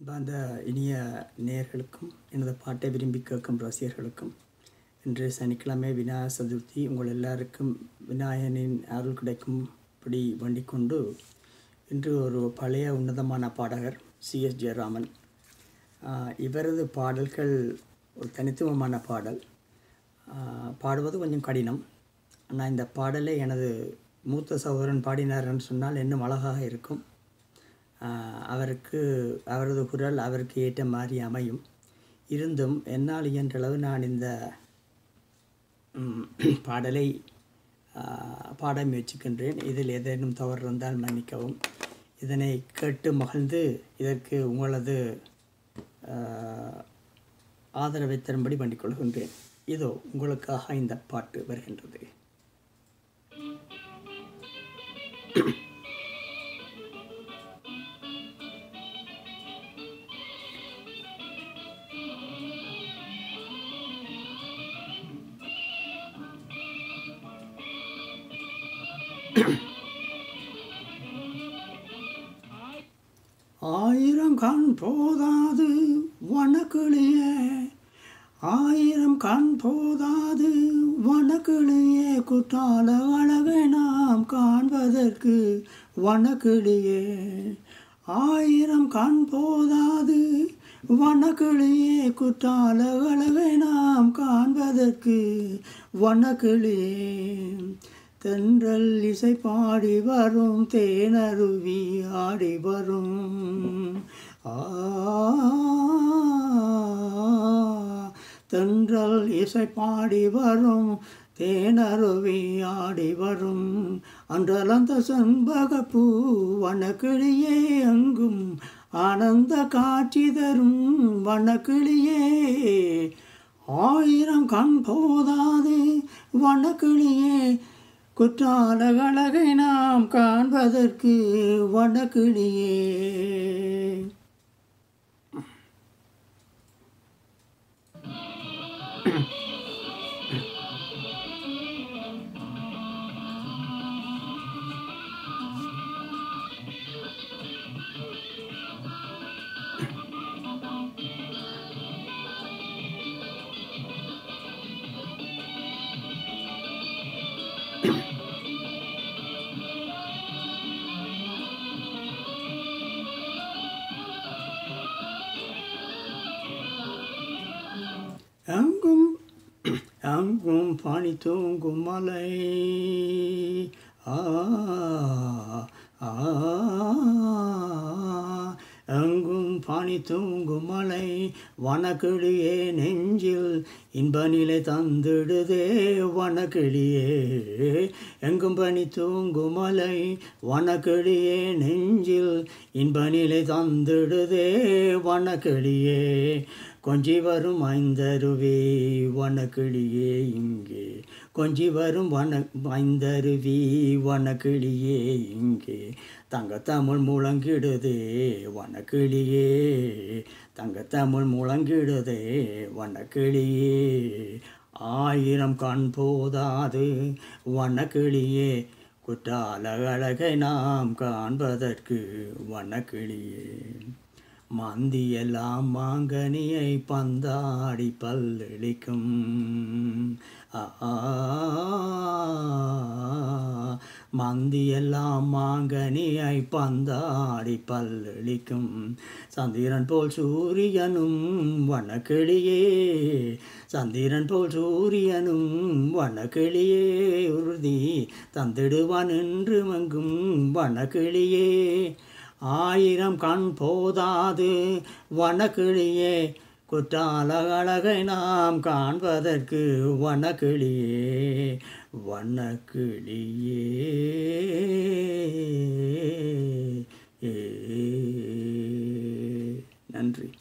அந்த இனிய நேயர்களுக்கும் எனது பாட்டை விரும்பி கேட்கும் ரசிகர்களுக்கும் இன்று சனிக்கிழமை விநாயகர் சதுர்த்தி உங்கள் எல்லாருக்கும் விநாயகனின் அருள் கிடைக்கும்படி வேண்டிக் கொண்டு இன்று ஒரு பழைய உன்னதமான பாடகர் சிஎஸ் ஜெயராமன் ஆஹ் இவரது பாடல்கள் ஒரு தனித்துவமான பாடல் ஆஹ் பாடுவது கொஞ்சம் கடினம் ஆனால் இந்த பாடலை எனது மூத்த சகோதரன் பாடினார்னு சொன்னால் இன்னும் அழகாக இருக்கும் ஆஹ் அவருக்கு அவரது குரல் அவருக்கு ஏற்ற மாதிரி அமையும் இருந்தும் என்னால் இயன்றளவு நான் இந்த ம், பாடலை ஆஹ், பாட முயற்சிக்கின்றேன் இதில் ஏதேனும் தவறு இருந்தால் மன்னிக்கவும் இதனை கேட்டு மகிழ்ந்து இதற்கு உங்களது ஆஹ், ஆதரவை தரும்படி வேண்டிக் கொள்கின்றேன் இதோ உங்களுக்காக இந்த பாட்டு வருகின்றது ஆயிரம் கண் போதாது வனக்கிளியே ஆயிரம் கண் போதாது வனக்கிளியே குற்றால அழகை நாம் காண்பதற்கு வனக்கிளியே ஆயிரம் கண் போதாது வனக்கிளியே குற்றால அழகை நாம் காண்பதற்கு வனக்கிளியே தென்றல் இசை பாடி வரும் தேனருவி ஆடி வரும் ஆ தென்றல் இசை பாடி வரும் தேனருவி ஆடி வரும் அன்றலந்த செண்பகப்பூ வனக்கிளியே எங்கும் ஆனந்த காட்சி தரும் வனக்கிளியே ஆயிரம் கண் போதாது வனக்கிளியே குற்றால அழகை நாம் காண்பதற்கு வனக்கிளியே எங்கும் எங்கும் பனி தூங்கும் மலை ஆ ஆ எங்கும் பனி தூங்கும் மலை வனக்கிளியே நெஞ்சில் இன்ப நிலை தந்திடுதே வனக்கிளியே எங்கும் பனி தூங்கும் மலை வனக்கிளியே நெஞ்சில் இன்ப நிலை தந்திடுதே வனக்கிளியே கொஞ்சி வரும் ஐந்தருவே வனக்கிளியே இங்கே கொஞ்சி வரும் வன ஐந்தருவி வனக்கிளியே இங்கே தங்கத்தமிழ் முழங்கிடுதே வனக்கிளியே தங்கத்தமிழ் முழங்கிடுதே வனக்கிளியே ஆயிரம் கண் போதாது வனக்கிளியே குற்றால அழகை நாம் காண்பதற்கு வனக்கிளியே மந்தியெல்லாம் மாங்கனியை பந்தாடி பல்லளிக்கும் ஆ மந்தியெல்லாம் மாங்கனியை பந்தாடி பல்லளிக்கும் சந்திரன் போல் சூரியனும் வனக்கிளியே சந்திரன் போல் சூரியனும் வனக்கிளியே உறுதி தந்திடுவான் என்று மங்கும் வனக்கிளியே ஆயிரம் கண் போதாது வனக்கிளியே குற்றால அழகை நாம் காண்பதற்கு வனக்கிளியே வனக்கிளியே ஏ நன்றி